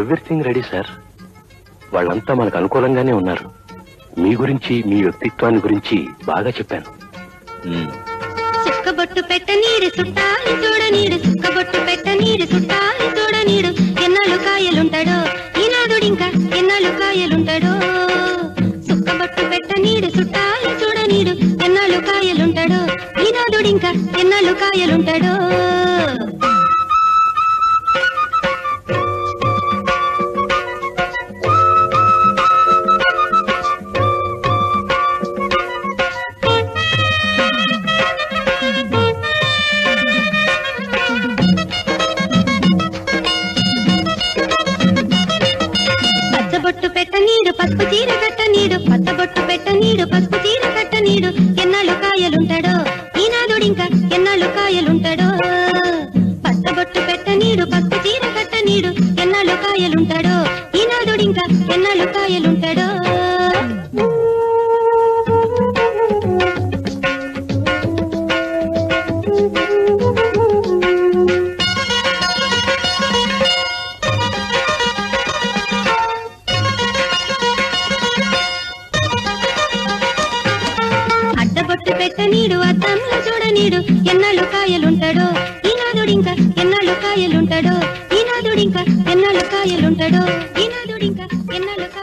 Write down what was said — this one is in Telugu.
ఎవ్రీథింగ్ రెడీ సార్ వాళ్ళంతా మనకు అనుకూలంగానే ఉన్నారు మీ గురించి మీ వ్యక్తిత్వాన్ని గురించి బాగా చెప్పాను సుక్కబొట్టు పెట్ట నీరు సుట్టాలి చూడ నీడు సుక్కబొట్టు పెట్ట నీరు సుట్టాలి చూడ నీడు ఎన్నాళ్ళు కాయలుంటాడో ఈనాదుడింకా ఎన్నాళ్ళు కాయలుంటాడో సుక్కబొట్టు పెట్ట నీడు సుట్టాలి చూడ నీడు ఎన్నాళ్ళు కాయలుంటాడో ఈనాదుడింకా ఎన్నాళ్ళు కాయలుంటాడో పచ్చబొట్టు పెట్ట నీడు పసుపు చీర కట్ట నీడు పచ్చబొట్టు పెట్ట నీడు పసుపు చీర కట్ట నీడు ఎన్నాళ్ళు కాయలుంటాడో ఈనాదుడింకా ఎన్నాళ్ళు కాయలుంటాడో పచ్చబొట్టు పెట్ట నీడు పసుపు చీర కట్ట నీడు ఎన్నాళ్ళు కాయలుంటాడో ఈనాదుడింకా ఎన్నాళ్ళు కాయలుంటాడో అడ్డబొట్టు పెట్ట నీడు అద్దంలో చూడ నీడు ఎన్నాళ్ళు కాయలుంటాడో ఈనాదుడింకా ఎన్నాళ్ళు కాయలుంటాడో ఈనాదుడింకా ఎన్నాళ్ళు కాయలుంటాడో ఈనాదుడింకా ఎన్నాళ్ళు